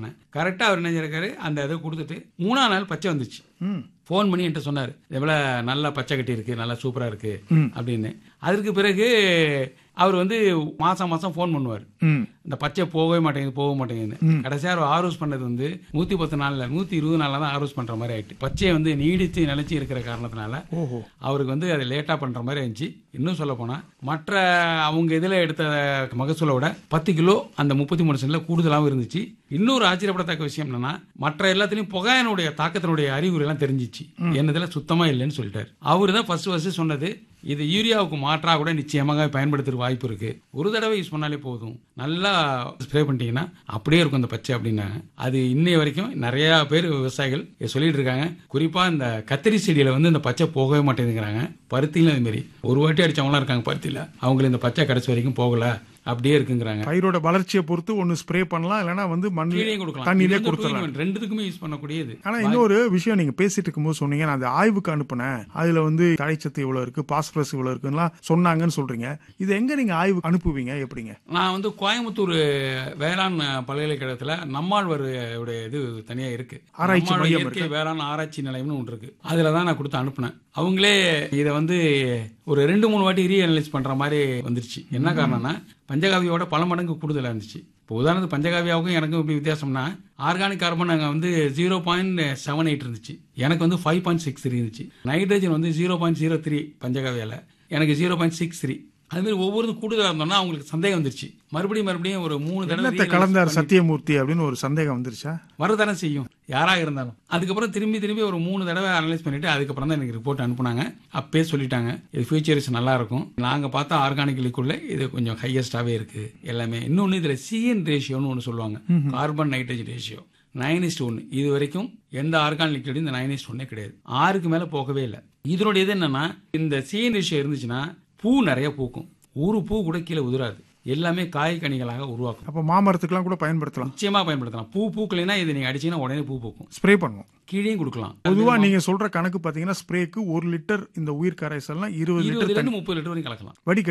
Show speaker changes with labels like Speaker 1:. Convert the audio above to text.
Speaker 1: சொன்னாங்க கரெக்டாக அவர் என்ன செஞ்சிருக்காரு அந்த இதை கொடுத்துட்டு மூணாம் நாள் பச்சை வந்துச்சு
Speaker 2: ம்
Speaker 1: ஃபோன் பண்ணி என்கிட்ட சொன்னார் எவ்வளோ நல்லா பச்சை கட்டி இருக்கு நல்லா சூப்பராக இருக்கு
Speaker 2: ம்.
Speaker 1: அப்படின்னு அதற்கு பிறகு அவர் வந்து மாசம் மாசம் ஃபோன் பண்ணுவார்
Speaker 2: ம்
Speaker 1: இந்த பச்சை போகவே மாட்டேங்குது போக மாட்டேங்குது கடைசியா அவர் ஆரோஸ் பண்ணது வந்து நூத்தி பத்து நாள்ல நூத்தி இருபது நாள்ல தான் ஆரோஸ் பண்ற மாதிரி ஆயிட்டு பச்சையை வந்து நீடித்து நிலைச்சு இருக்கிற காரணத்தினால
Speaker 2: ஓஹோ
Speaker 1: அவருக்கு வந்து அது லேட்டா பண்ற மாதிரி இருந்துச்சு இன்னும் சொல்ல போனா மற்ற அவங்க இதுல எடுத்த மகசூலை விட பத்து கிலோ அந்த முப்பத்தி மூணு சென்ட்ல கூடுதலாகவும் இருந்துச்சு இன்னொரு ஆச்சரியப்படத்தக்க விஷயம் என்னன்னா மற்ற எல்லாத்துலயும் புகையனுடைய தாக்கத்தினுடைய அறிகுறி எல்லாம் தெரிஞ்சிச்சு என்னதுல சுத்தமா இல்லைன்னு சொல்லிட்டாரு அவரு தான் ஃபர்ஸ்ட் ஃபர்ஸ்ட் சொன்னது இது யூரியாவுக்கு மாற்றா கூட நிச்சயமாக பயன்படுத்துற வாய்ப்பு இருக்கு ஒரு தடவை யூஸ் பண்ணாலே போதும் நல்லா ஸ்ப்ரே பண்ணிட்டீங்கன்னா அப்படியே இருக்கும் அந்த பச்சை அப்படின்னாங்க அது இன்னைய வரைக்கும் நிறைய பேர் விவசாயிகள் இதை சொல்லிட்டு இருக்காங்க குறிப்பா இந்த கத்திரி செடியில வந்து இந்த பச்சை போகவே மாட்டேங்குதுங்கிறாங்க பருத்திலும் அது மாதிரி ஒரு வாட்டி அடிச்சவங்களாம் இருக்காங்க பருத்தியில அவங்களுக்கு இந்த பச்சை கடைசி வரைக்கும் போகல அப்படியே இருக்குங்கிறாங்க
Speaker 2: பயிரோட வளர்ச்சியை பொறுத்து ஒன்னு ஸ்ப்ரே பண்ணலாம் இல்லைன்னா வந்து
Speaker 1: கீழே
Speaker 2: மண்ணிலே
Speaker 1: கொடுக்கலாம்
Speaker 2: தண்ணியிலே
Speaker 1: இது வந்து
Speaker 2: கொடுத்துடலாம்
Speaker 1: two in one. ரெண்டுத்துக்குமே யூஸ் பண்ணக்கூடியது
Speaker 2: ஆனா இன்னொரு விஷயம் நீங்க பேசிட்டு இருக்கும்போது சொன்னீங்க நான் அந்த ஆய்வுக்கு அனுப்புனேன் அதுல வந்து தழைச்சத்து இவ்வளவு இருக்கு பாஸ்பரஸ் இவ்வளவு இருக்குலாம் சொன்னாங்கன்னு சொல்றீங்க இது எங்க நீங்க ஆய்வு அனுப்புவீங்க எப்படிங்க
Speaker 1: நான் வந்து கோயம்புத்தூர் வேளாண் பல்கலைக்கழகத்துல நம்மாழ்வார் உடைய இது தனியா இருக்கு
Speaker 2: ஆராய்ச்சி
Speaker 1: நம்மாழ்வார்
Speaker 2: மையம்
Speaker 1: இயற்கை வேளாண் ஆராய்ச்சி நிலையம்னு ஒன்று இருக்கு அதுல தான் நான் கொடுத்து அனுப்புனேன் அவங்களே இதை வந்து ஒரு ரெண்டு மூணு வாட்டி ரீஅனலைஸ் பண்ற மாதிரி வந்துருச்சு என்ன காரணம்னா பஞ்சகாவியோட பல மடங்கு கூடுதலா இருந்துச்சு இப்போ உதாரணத்துக்கு பஞ்சகாவியாவுக்கும் எனக்கும் எப்படி வித்தியாசம்னா ஆர்கானிக் கார்பன் அங்கே வந்து ஜீரோ பாயிண்ட் செவன் எயிட் இருந்துச்சு எனக்கு வந்து ஃபைவ் பாயிண்ட் சிக்ஸ் த்ரீ இருந்துச்சு நைட்ரஜன் வந்து ஜீரோ பாயிண்ட் ஜீரோ த்ரீ பஞ்சகாவியால எனக்கு ஜீரோ பாயிண்ட் சிக்ஸ் த்ரீ அது மாதிரி ஒவ்வொரு கூடுதலாக இருந்தோம்னா அவங்களுக்கு சந்தேகம் வந்துருச்சு மறுபடியும் மறுபடியும் ஒரு மூணு தடவை
Speaker 2: என்னத்தை
Speaker 1: reanalysis
Speaker 2: கலந்தார்
Speaker 1: பண்ணி
Speaker 2: சத்தியமூர்த்தி அப்படின்னு ஒரு சந்தேகம் வந்துருச்சா
Speaker 1: வரதானே செய்யும் யாராக இருந்தாலும் அதுக்கப்புறம் திரும்பி திரும்பி ஒரு மூணு தடவை அனலைஸ் பண்ணிட்டு அதுக்கப்புறம் தான் எனக்கு ரிப்போர்ட் அனுப்புனாங்க அப்பயே சொல்லிட்டாங்க இது ஃபியூச்சர்ஸ் நல்லா இருக்கும் நாங்கள் பார்த்தா ஆர்கானிக் லிக்குள்ள இது கொஞ்சம் ஹையஸ்டாகவே இருக்கு எல்லாமே இன்னொன்று இதில் சிஎன் ரேஷியோன்னு ஒன்று சொல்லுவாங்க carbon nitrogen ratio nine is to ஒன்று இது வரைக்கும் எந்த ஆர்கானிக் லிக்விடும் இந்த நைன் இஸ்ட் ஒன்னே கிடையாது ஆறுக்கு மேலே போகவே இல்லை இதனுடைய இது என்னன்னா இந்த சிஎன் ரேஷியோ இருந்துச்சுன்னா பூ நிறைய பூக்கும் ஒரு பூ கூட கீழே உதிராது எல்லாமே காய் கனிகளாக உருவாக்கும்
Speaker 2: அப்ப மாமரத்துக்குலாம் கூட பயன்படுத்தலாம்
Speaker 1: நிச்சயமா பயன்படுத்தலாம் பூ பூக்கலைன்னா இது நீங்க அடிச்சீங்கன்னா உடனே பூ பூக்கும்
Speaker 2: ஸ்ப்ரே பண்ணுவோம்
Speaker 1: கீழேயும் கொடுக்கலாம்
Speaker 2: பொதுவா நீங்க சொல்ற கணக்கு பாத்தீங்கன்னா ஸ்ப்ரேக்கு ஒரு லிட்டர் இந்த உயிர் கரைசல்லாம் இருபது லிட்டர்
Speaker 1: இருபதுல இருந்து முப்பது லிட்டர் வரைக்கும் கலக்கலாம்
Speaker 2: வடிகட்டி